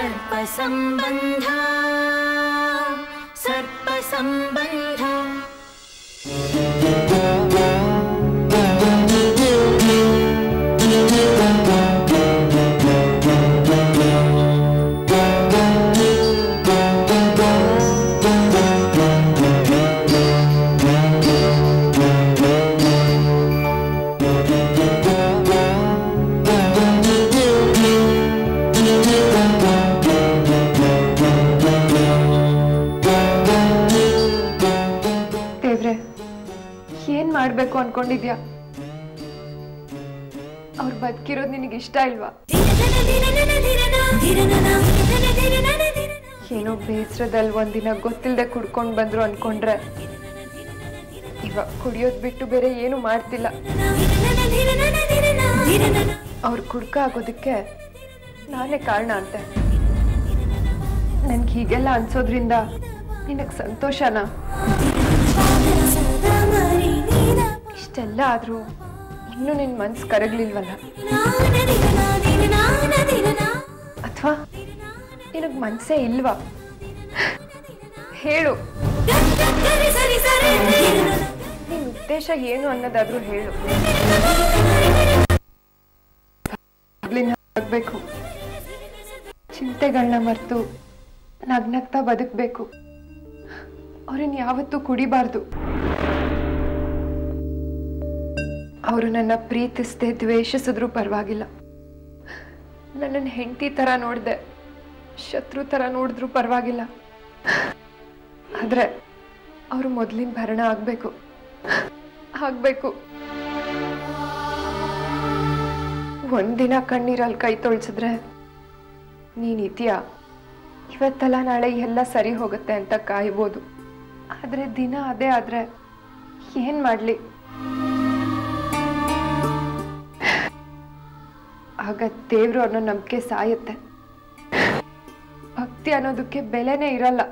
सर्पसम्बन्ध सर्पसम्बन्ध ದೇವ್ರೆ ಏನ್ ಮಾಡ್ಬೇಕು ಅನ್ಕೊಂಡಿದ್ಯಾ ಅವ್ರು ಬದುಕಿರೋದು ನಿನಗೆ ಇಷ್ಟ ಇಲ್ವಾ ಏನೋ ಬೇಸರದಲ್ಲಿ ಒಂದಿನ ಗೊತ್ತಿಲ್ಲದೆ ಕುಡ್ಕೊಂಡು ಬಂದ್ರು ಅನ್ಕೊಂಡ್ರೆ ಇವಾಗ ಕುಡಿಯೋದ್ ಬಿಟ್ಟು ಬೇರೆ ಏನು ಮಾಡ್ತಿಲ್ಲ ಅವ್ರು ಕುಡ್ಕ ಆಗೋದಕ್ಕೆ ನಾನೇ ಕಾರಣ ಅಂತೆ ನನ್ಗೆ ಹೀಗೆಲ್ಲ ಅನ್ಸೋದ್ರಿಂದ ನಿನಗೆ ಸಂತೋಷನಾ ಇಷ್ಟೆಲ್ಲ ಆದ್ರೂ ಇನ್ನೂ ನಿನ್ ಮನ್ಸು ಕರಗ್ಲಿಲ್ವಲ್ಲ ಅಥವಾ ನಿನಗ್ ಮನ್ಸೇ ಇಲ್ವಾ ಹೇಳು ನಿನ್ ಉದ್ದೇಶ ಏನು ಅನ್ನೋದಾದ್ರೂ ಹೇಳು ಮೊದ್ಲಿನ ಆಗ್ಬೇಕು ಚಿಂತೆಗಳನ್ನ ಮರೆತು ನಗ್ನಗ್ತಾ ಬದುಕ್ಬೇಕು ಅವ್ರನ್ನ ಯಾವತ್ತೂ ಕುಡಿಬಾರ್ದು ಅವರು ನನ್ನ ಪ್ರೀತಿಸದೆ ದ್ವೇಷಿಸಿದ್ರು ಪರವಾಗಿಲ್ಲ ನನ್ನನ್ನು ಹೆಂಡತಿ ಥರ ನೋಡಿದೆ ಶತ್ರು ಥರ ನೋಡಿದ್ರು ಪರವಾಗಿಲ್ಲ ಆದ್ರೆ ಅವರು ಮೊದಲಿನ ಭರಣ ಆಗ್ಬೇಕು ಆಗ್ಬೇಕು ಒಂದಿನ ಕಣ್ಣೀರಲ್ಲಿ ಕೈ ತೊಳ್ಸಿದ್ರೆ ನೀನಿದ್ಯಾ ಇವತ್ತಲ್ಲ ನಾಳೆ ಎಲ್ಲ ಸರಿ ಹೋಗುತ್ತೆ ಅಂತ ಕಾಯ್ಬೋದು ಆದ್ರೆ ದಿನ ಅದೇ ಆದ್ರೆ ಏನ್ ಮಾಡ್ಲಿ ಆಗ ದೇವ್ರು ಅನ್ನೋ ನಂಬಿಕೆ ಸಾಯುತ್ತೆ ಭಕ್ತಿ ಅನ್ನೋದಕ್ಕೆ ಬೆಲೆನೇ ಇರಲ್ಲ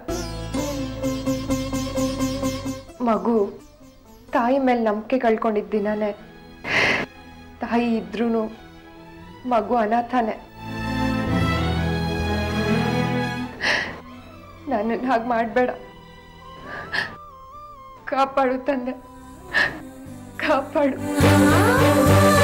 ಮಗು ತಾಯಿ ಮೇಲೆ ನಂಬಿಕೆ ಕಳ್ಕೊಂಡಿದ್ದ ದಿನನೇ ತಾಯಿ ಇದ್ರೂ ಮಗು ಅನಾಥನೇ ನನ್ನನ್ನು ಹಾಗೆ ಮಾಡಬೇಡ ಕಾಪಾಡು ತಂದೆ ಕಾಪಾಡು